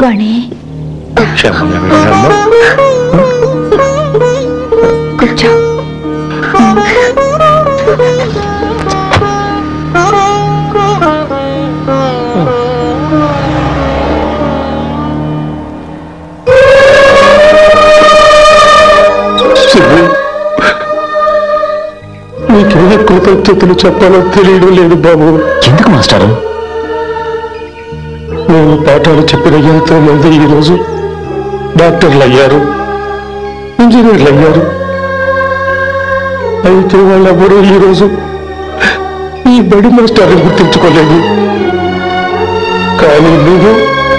వాణి క్షేమంగా వెళ్ళమ్మా కూర్చో శివు నీకెన్ని కృతజ్ఞతలు చెప్పాలో తెలియడం లేదు బాబు ఎందుకు మాస్టారు నేను పాఠాలు చెప్పిన ఎంతో మంది ఈరోజు డాక్టర్లు అయ్యారు ఇంజనీర్లు అయ్యారు అయితే వాళ్ళెవరూ ఈరోజు ఈ బడి మాస్టర్ని గుర్తించుకోలేదు కానీ నువ్వు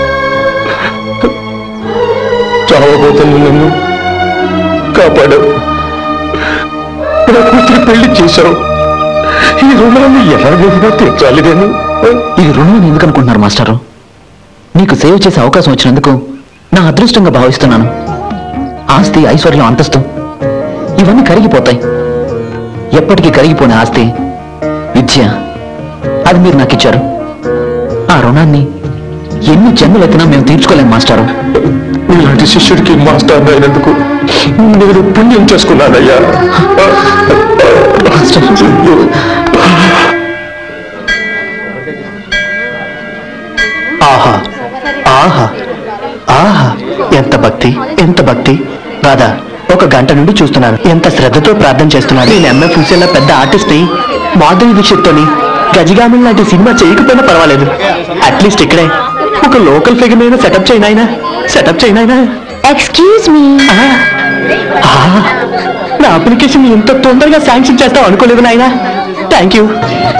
చావబోతున్న నన్ను కాపాడావు నా కూతురు పెళ్లి చేశావు ఈ రుణాన్ని ఎలాగైనా తీర్చాలి నేను ఈ రుణం ఎందుకు అనుకుంటున్నారు మాస్టారు మీకు సేవ్ చేసే అవకాశం వచ్చినందుకు నా అదృష్టంగా భావిస్తున్నాను ఆస్తి ఐశ్వర్యం అంతస్తు ఇవన్నీ కరిగిపోతాయి ఎప్పటికీ కరిగిపోయిన ఆస్తి విద్య అది మీరు నాకు ఇచ్చారు ఆ రుణాన్ని ఎన్ని జన్మలెత్తినా మేము తీర్చుకోలేం మాస్టారు ఇలాంటి శిష్యుడికి మాస్టర్ అయినందుకు నేను పుణ్యం చేసుకున్నానయ్యా మాస్టర్ ఆహా ఆహా ఆహా ఎంత భక్తి ఎంత భక్తి రాధా ఒక గంట నుండి చూస్తున్నాను ఎంత శ్రద్ధతో ప్రార్థన చేస్తున్నాను నేను ఎంఎఫ్ హుసేన్ల పెద్ద ఆర్టిస్ట్ ని మాధురి దీక్షిత్తోని గజిగామిల్ లాంటి సినిమా చేయకపోయినా పర్వాలేదు అట్లీస్ట్ ఇక్కడే ఒక లోకల్ ఫిగర్ మీద సెటప్ చేయనాయనా సెటప్ చేయనాయనా ఎక్స్క్యూజ్ మీ నా అప్లికేషన్ ఇంత తొందరగా శాంక్షన్ చేస్తావు అనుకోలేదు నాయనా థ్యాంక్ యూ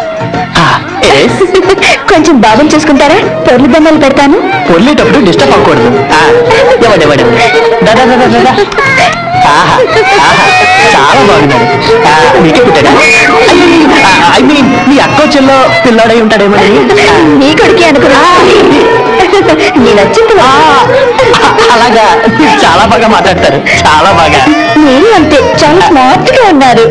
కొంచెం బాబుని చూసుకుంటారా పొర్లు బొమ్మలు పెడతాను పొర్లేటప్పుడు డిస్టర్బ్ అవ్వకూడదు ఆ, ఎవడు ఎవడు దా, దా, దా, దా, దా, దా. ఆహా, ఆహా, చాలా బాగున్నాడు ఆ, నీకే పుట్టాడా ఐ మీన్ మీ అక్క చెల్లో పిల్లాడై ఉంటాడేమో నీ కొడుకే అనుకున్నా నీ నచ్చింది ఆ, అలాగా మీరు చాలా బాగా మాట్లాడతారు చాలా బాగా మీరు అంతే చాలా స్మార్ట్ గా ఉన్నారు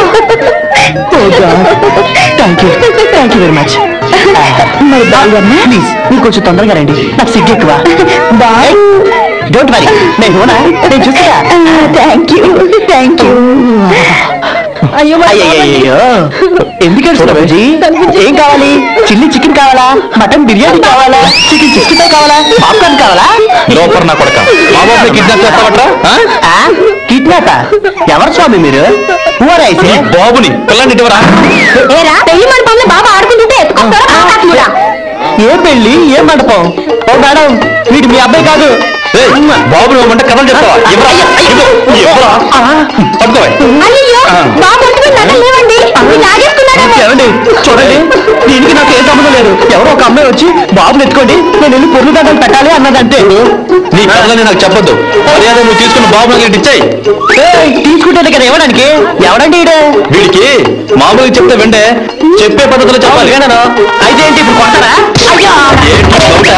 thank you thank you very much మరి బాగున్నా ప్లీజ్ మీరు కొంచెం తొందరగా రండి నాకు సిగ్గు ఎక్కువ బాయ్ డోంట్ వరీ నేను హోనా నేను చూస్తా థ్యాంక్ యూ థ్యాంక్ యూ అయ్యో మా అయ్యయ్యో ఎందుకు ఏడుస్తున్నావు బుజ్జి? ఏం కావాలి చిల్లీ చికెన్ కావాలా మటన్ బిర్యానీ కావాలా చికెన్ సిక్స్టీ కావాలా పాప్కార్న్ కావాలా లోపల నా కొడక మా బాబుని కిడ్నాప్ చేస్తావట్రా కిడ్నాప్ ఎవరు స్వామి మీరు పూర్ అయితే బాబుని పిల్లని ఇటువరా ఏరా పెళ్లి మండపంలో బాబా ఆడుకుంటుంటే ఎత్తుకొస్తారా కాకాకులురా? ఏ పెళ్లి ఏ మండపం ఓ మేడం వీడు మీ అబ్బాయి కాదు బాబుని ఇవ్వమంటే కథలు చెప్తావా ఇవ్వరా ఇవ్వు. ఇవ్వరా పట్టుకోవా అయ్యో బాబు ఒంటి మీద నగలు లేవండి మీరు లాగేసుకున్నారేమో. ఏమండి చూడండి దీనికి నాకు ఏ సంబంధం లేదు ఎవరో ఒక అమ్మాయి వచ్చి బాబుని ఎత్తుకోండి నేను వెళ్ళి పొర్లు దండలు పెట్టాలి అన్నదంటే నీ కథలని నాకు చెప్పొద్దు మర్యాద నువ్వు తీసుకున్న బాబు నాకు ఇచ్చాయి ఏయ్, తీసుకుంటాను కదా ఇవ్వడానికి ఎవడండి ఈడ వీడికి మామూలుగా చెప్తే వెంటే చెప్పే పద్ధతిలో చెప్పాలి వినను అయితే ఏంటి ఇప్పుడు కొడతారా అయ్యా ఏంటి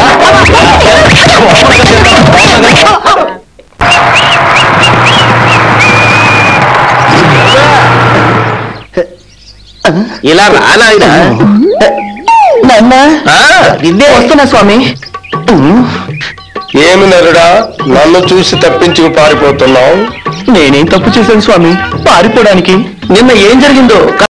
దొంగ? ఇలా రానాయన నాన్న ఇదే వస్తున్నా స్వామి ఏమి నరుడా నన్ను చూసి తప్పించుకు పారిపోతున్నావు నేనేం తప్పు చేశాను స్వామి పారిపోవడానికి నిన్న ఏం జరిగిందో